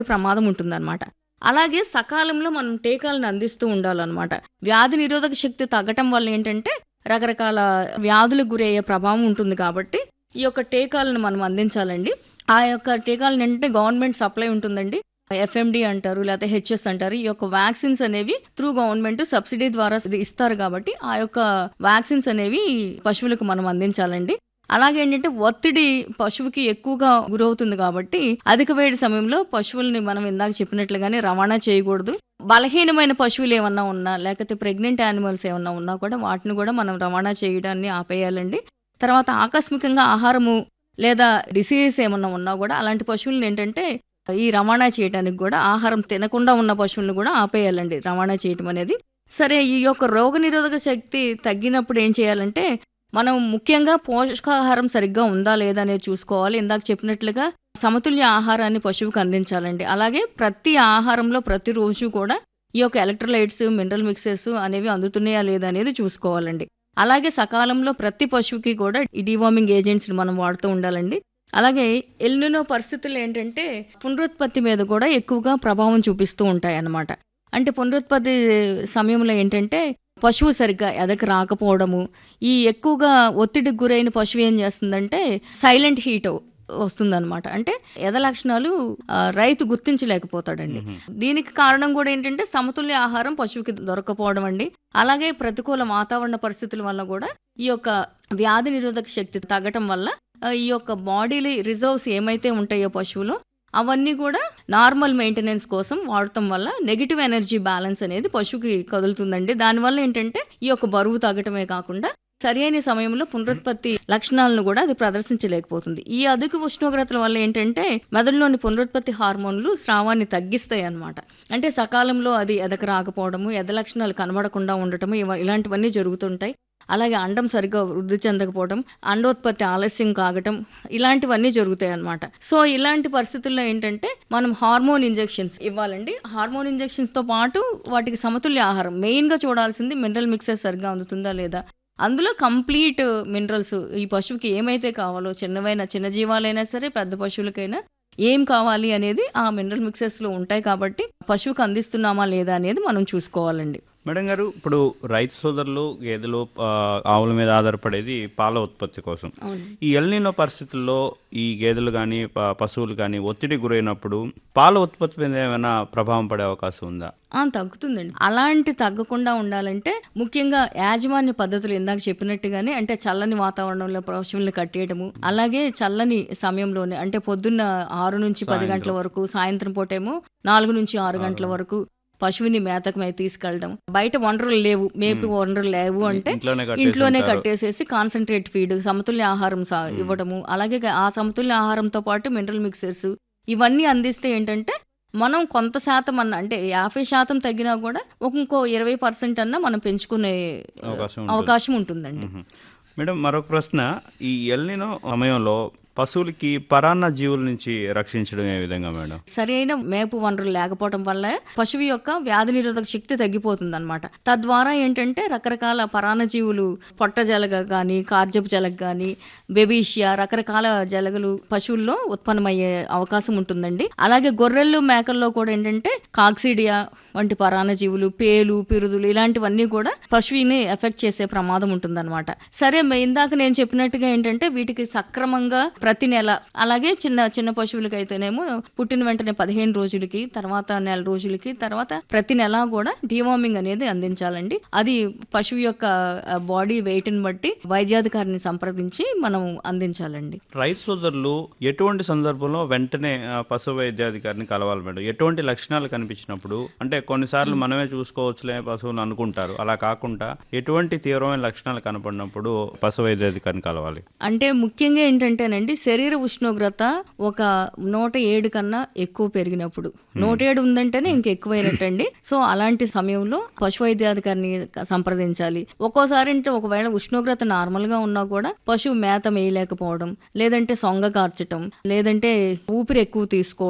ప్రమాదం ఉంటుందన్నమాట అలాగే సకాలంలో మనం టీకాలను అందిస్తూ ఉండాలన్నమాట వ్యాధి నిరోధక శక్తి తగ్గటం వల్ల ఏంటంటే రకరకాల వ్యాధులకు గురయ్యే ప్రభావం ఉంటుంది కాబట్టి ఈ యొక్క టీకాలను మనం అందించాలండి ఆ యొక్క టీకాలను ఏంటంటే గవర్నమెంట్ సప్లై ఉంటుందండి ఎఫ్ఎండి అంటారు లేకపోతే హెచ్ఎస్ అంటారు ఈ యొక్క వ్యాక్సిన్స్ అనేవి త్రూ గవర్నమెంట్ సబ్సిడీ ద్వారా ఇస్తారు కాబట్టి ఆ యొక్క వ్యాక్సిన్స్ అనేవి పశువులకు మనం అందించాలండి అలాగే ఏంటంటే ఒత్తిడి పశువుకి ఎక్కువగా గురవుతుంది కాబట్టి అధిక వేడి సమయంలో పశువుల్ని మనం ఇందాక చెప్పినట్లుగానే రవాణా చేయకూడదు బలహీనమైన పశువులు ఏమన్నా ఉన్నా లేకపోతే ప్రెగ్నెంట్ యానిమల్స్ ఏమన్నా ఉన్నా కూడా వాటిని కూడా మనం రవాణా చేయడాన్ని ఆపేయాలండి తర్వాత ఆకస్మికంగా ఆహారము లేదా డిసీజెస్ ఏమన్నా ఉన్నా కూడా అలాంటి పశువులను ఏంటంటే ఈ రవాణా చేయడానికి కూడా ఆహారం తినకుండా ఉన్న పశువులను కూడా ఆపేయాలండి రవాణా చేయటం అనేది సరే ఈ యొక్క రోగ నిరోధక శక్తి తగ్గినప్పుడు ఏం చేయాలంటే మనం ముఖ్యంగా పోషకాహారం సరిగ్గా ఉందా లేదా అనేది చూసుకోవాలి ఇందాక చెప్పినట్లుగా సమతుల్య ఆహారాన్ని పశువుకు అందించాలండి అలాగే ప్రతి ఆహారంలో ప్రతిరోజు కూడా ఈ యొక్క ఎలక్ట్రోలైట్స్ మినరల్ మిక్సెస్ అనేవి అందుతున్నాయా లేదా అనేది చూసుకోవాలండి అలాగే సకాలంలో ప్రతి పశువుకి కూడా ఈ డివార్మింగ్ ఏజెంట్స్ మనం వాడుతూ ఉండాలండి అలాగే ఎల్నినో పరిస్థితులు ఏంటంటే పునరుత్పత్తి మీద కూడా ఎక్కువగా ప్రభావం చూపిస్తూ ఉంటాయి అన్నమాట అంటే పునరుత్పత్తి సమయంలో ఏంటంటే పశువు సరిగ్గా ఎదక రాకపోవడము ఈ ఎక్కువగా ఒత్తిడికి గురైన పశువు ఏం చేస్తుందంటే సైలెంట్ హీట్ వస్తుందన్నమాట అంటే ఎద లక్షణాలు ఆ, రైతు గుర్తించలేకపోతాడండి దీనికి కారణం కూడా ఏంటంటే సమతుల్య ఆహారం పశువుకి దొరకపోవడం అండి అలాగే ప్రతికూల వాతావరణ పరిస్థితుల వల్ల కూడా ఈ యొక్క వ్యాధి నిరోధక శక్తి తగ్గటం వల్ల ఆ, ఈ యొక్క బాడీలో రిజర్వ్స్ ఏమైతే ఉంటాయో పశువులో అవన్నీ కూడా నార్మల్ మెయింటెనెన్స్ కోసం వాడటం వల్ల నెగిటివ్ ఎనర్జీ బ్యాలెన్స్ అనేది పశువుకి కదులుతుందండి దానివల్ల ఏంటంటే ఈ యొక్క బరువు తగ్గటమే కాకుండా సరైన సమయంలో పునరుత్పత్తి లక్షణాలను కూడా అది ప్రదర్శించలేకపోతుంది ఈ అధిక ఉష్ణోగ్రతల వల్ల ఏంటంటే మెదడులోని పునరుత్పత్తి హార్మోన్లు స్రావాన్ని తగ్గిస్తాయి అన్నమాట అంటే సకాలంలో అది ఎదక రాకపోవడము ఎద లక్షణాలు కనబడకుండా ఉండటము ఇవ- ఇలాంటివన్నీ జరుగుతుంటాయి అలాగే అండం సరిగ్గా వృద్ధి చెందకపోవడం అండోత్పత్తి ఆలస్యం కాగటం ఇలాంటివన్నీ జరుగుతాయి అన్నమాట సో ఇలాంటి పరిస్థితుల్లో ఏంటంటే మనం హార్మోన్ ఇంజెక్షన్స్ ఇవ్వాలండి హార్మోన్ ఇంజెక్షన్స్ తో పాటు వాటికి సమతుల్య ఆహారం మెయిన్ గా చూడాల్సింది మినరల్ మిక్సర్ సరిగ్గా అందుతుందా లేదా అందులో కంప్లీట్ మినరల్స్ ఈ పశువుకి ఏమైతే కావాలో చిన్నవైనా చిన్న జీవాలైనా సరే పెద్ద పశువులకైనా ఏం కావాలి అనేది ఆ మినరల్ మిక్సెస్ లో ఉంటాయి కాబట్టి పశువుకి అందిస్తున్నామా లేదా అనేది మనం చూసుకోవాలండి మేడం గారు ఇప్పుడు రైతు సోదరులు గేదెలు ఆ, ఆవుల మీద ఆధారపడేది పాల ఉత్పత్తి కోసం ఈ ఎల్నినో పరిస్థితుల్లో ఈ గేదెలు కానీ పశువులు కానీ ఒత్తిడి గురైనప్పుడు పాల ఉత్పత్తి మీద ఏమైనా ప్రభావం పడే అవకాశం ఉందా ఆ తగ్గుతుందండి అలాంటి తగ్గకుండా ఉండాలంటే ముఖ్యంగా యాజమాన్య పద్ధతులు ఇందాక చెప్పినట్టుగానే అంటే చల్లని వాతావరణంలో పశువుల్ని కట్టేయడము అలాగే చల్లని సమయంలోనే అంటే పొద్దున్న ఆరు నుంచి పది గంటల వరకు సాయంత్రం పూటేమో నాలుగు నుంచి ఆరు గంటల వరకు పశువుని మేతకమై తీసుకెళ్ళడం బయట వనరులు లేవు మేపు వనరులు లేవు అంటే ఇంట్లోనే కట్టేసి ఇంట్లోనే ఉంటారు. కట్టేసేసి కాన్సన్ట్రేట్ ఫీడ్ సమతుల్య ఆహారం సా- ఇవ్వడము అలాగే ఆ సమతుల్య ఆహారంతో పాటు మినరల్ మిక్సర్స్ ఇవన్నీ అందిస్తే ఏంటంటే మనం కొంత శాతం అన్న అంటే యాభై శాతం తగ్గినా కూడా ఒక ఇంకో ఇరవై పర్సెంట్ అన్న మనం పెంచుకునే అవకాశం ఉంటుంది. అవకాశం ఉంటుందండి మ్మ్. మేడం మరొక ప్రశ్న ఈ ఎల్నినో సమయంలో పశువులకి పరాన్న జీవుల నుంచి రక్షించడం ఏ విధంగా మేడం సరైన మేపు వనరులు లేకపోవడం వల్ల పశువు యొక్క వ్యాధి నిరోధక శక్తి తగ్గిపోతుంది అనమాట తద్వారా ఏంటంటే రకరకాల పరాన్నజీవులు పొట్ట జలగ కానీ కార్జపు జలగ కానీ బెబీషియా రకరకాల జలగలు పశువుల్లో ఉత్పన్నమయ్యే అవకాశం ఉంటుందండి అలాగే గొర్రెలు మేకల్లో కూడా ఏంటంటే కాక్సిడియా వంటి పరాన్నజీవులు పేలు పిరుదులు ఇలాంటివన్నీ కూడా పశువుని ఎఫెక్ట్ చేసే ప్రమాదం ఉంటుందన్నమాట సరే మే- ఇందాక నేను చెప్పినట్టుగా ఏంటంటే వీటికి సక్రమంగా ప్రతి నెల అలాగే చిన్న చిన్న పశువులకి అయితేనేమో పుట్టిన వెంటనే పదిహేను రోజులకి తర్వాత నెల రోజులకి తర్వాత ప్రతి నెల కూడా డివార్మింగ్ అనేది అందించాలండి అది పశువు యొక్క బాడీ వెయిట్ ని బట్టి వైద్యాధికారిని సంప్రదించి మనం అందించాలండి రైతు సోదరులు ఎటువంటి సందర్భంలో వెంటనే ఆ, పశు వైద్యాధికారిని కలవాలి మేడం ఎటువంటి లక్షణాలు కనిపించినప్పుడు అంటే కొన్నిసార్లు మనమే చూసుకోవచ్చులే పశువులు అనుకుంటారు అలా కాకుండా ఎటువంటి తీవ్రమైన లక్షణాలు కనపడినప్పుడు పశు వైద్యాధికారిని కలవాలి అంటే ముఖ్యంగా ఏంటంటేనండి శరీర ఉష్ణోగ్రత ఒక నూట ఏడు కన్నా ఎక్కువ పెరిగినప్పుడు నూట ఏడు ఉందంటేనే ఇంక ఎక్కువైనట్టండి సో అలాంటి సమయంలో పశు వైద్యాధికారిని సంప్రదించాలి ఒక్కోసారి అంటే ఒకవేళ ఉష్ణోగ్రత నార్మల్ గా ఉన్నా కూడా పశువు మేత మేయలేకపోవడం లేదంటే సొంగ కార్చటం లేదంటే ఊపిరి ఎక్కువ తీసుకోవడం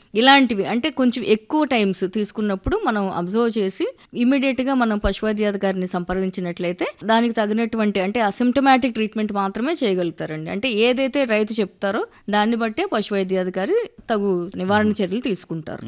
ఇలాంటివి అంటే కొంచెం ఎక్కువ టైమ్స్ తీసుకున్నప్పుడు మనం అబ్జర్వ్ చేసి ఇమీడియట్ గా మనం పశువైద్యాధికారిని సంప్రదించినట్లయితే దానికి తగినటువంటి అంటే అసిమ్టమాటిక్ ట్రీట్మెంట్ మాత్రమే చేయగలుగుతారండి అంటే ఏదైతే రైతు చెప్తారో దాన్ని బట్టే పశువైద్యాధికారి తగు నివారణ చర్యలు తీసుకుంటారు